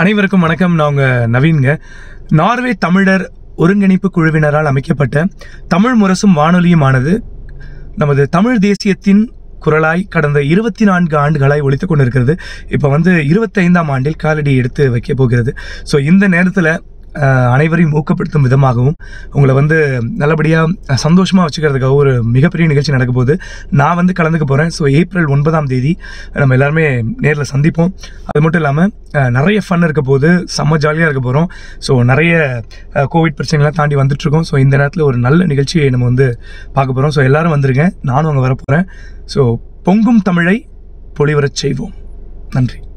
அனைவருக்கும் வணக்கம் நான் உங்க நவீன்ங்க நார்வே தமிழர் ஒருங்கிணைப்பு குழுவினரால் அமைக்கப்பட்ட தமிழ் முரசும் வானொலியுமானது நமது தமிழ் தேசியத்தின் குரலாய் கடந்த இருபத்தி நான்கு ஆண்டுகளாய் ஒழித்துக் கொண்டிருக்கிறது இப்போ வந்து இருபத்தைந்தாம் ஆண்டில் காலடி எடுத்து வைக்க போகிறது ஸோ இந்த நேரத்தில் அனைவரையும் ஊக்கப்படுத்தும் விதமாகவும் உங்களை வந்து நல்லபடியாக சந்தோஷமாக வச்சுக்கிறதுக்காக ஒரு மிகப்பெரிய நிகழ்ச்சி நடக்க போகுது நான் வந்து கலந்துக்க போகிறேன் ஸோ ஏப்ரல் ஒன்பதாம் தேதி நம்ம எல்லாருமே நேரில் சந்திப்போம் அது மட்டும் இல்லாமல் நிறைய ஃபன் இருக்க போது செம்ம ஜாலியாக இருக்க போகிறோம் ஸோ நிறைய அஹ், கோவிட் பிரச்சனைலாம் தாண்டி வந்துட்டுருக்கோம் ஸோ இந்த நேரத்தில் ஒரு நல்ல நிகழ்ச்சியை நம்ம வந்து பார்க்க போகிறோம் ஸோ எல்லாரும் வந்துருங்க நானும் அங்கே வரப்போகிறேன் ஸோ பொங்கும் தமிழை பொலிவரச் செய்வோம் நன்றி